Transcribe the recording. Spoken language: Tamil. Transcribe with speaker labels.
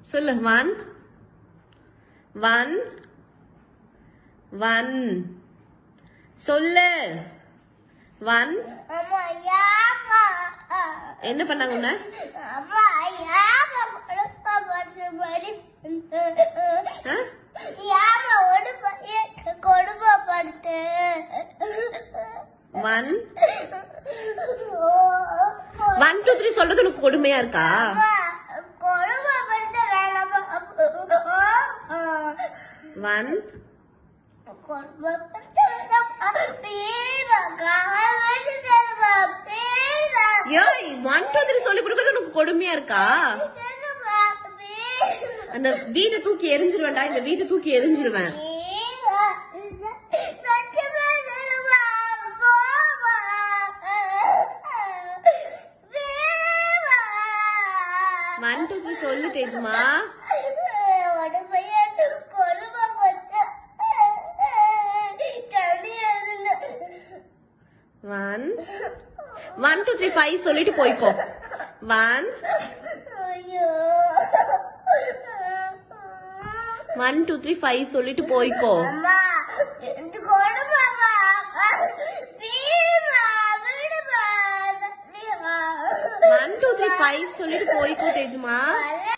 Speaker 1: சொல்லு ஒன் ஒன் ஒன் சொல்லு ஒன்
Speaker 2: அம்மா யாமா
Speaker 1: என்ன பண்ணாங்க உன்ன
Speaker 2: அம்மா யாமா கொடுப்பா படுத்து படி
Speaker 1: ஆ?
Speaker 2: யாமா ஒரு பையன் கொடுப்பா படுத்து
Speaker 1: ஒன் ஒன் டூ த்ரீ சொல்றது உனக்கு கொடுமையா இருக்கா
Speaker 2: கொடுப்பா படுத்து வேணாமா
Speaker 1: ஒன்
Speaker 2: கொடுப்பா படுத்து வேணாமா பேரா கால் வச்சு தருவா பேரா
Speaker 1: ஏய் ஒன் டூ த்ரீ சொல்லி கொடுக்கறது உனக்கு கொடுமையா இருக்கா
Speaker 2: தருவா பேரா
Speaker 1: அந்த வீட்டை தூக்கி எரிஞ்சிருவேன்டா இந்த வீட்டை தூக்கி எரிஞ்சிருவேன் ஒன் டூ த்ரீ சொல்லு தேஜுமா one one two three five சொல்லிட்டு போய்க்கோ one one two three five சொல்லிட்டு போய்க்கோ
Speaker 2: அம்மா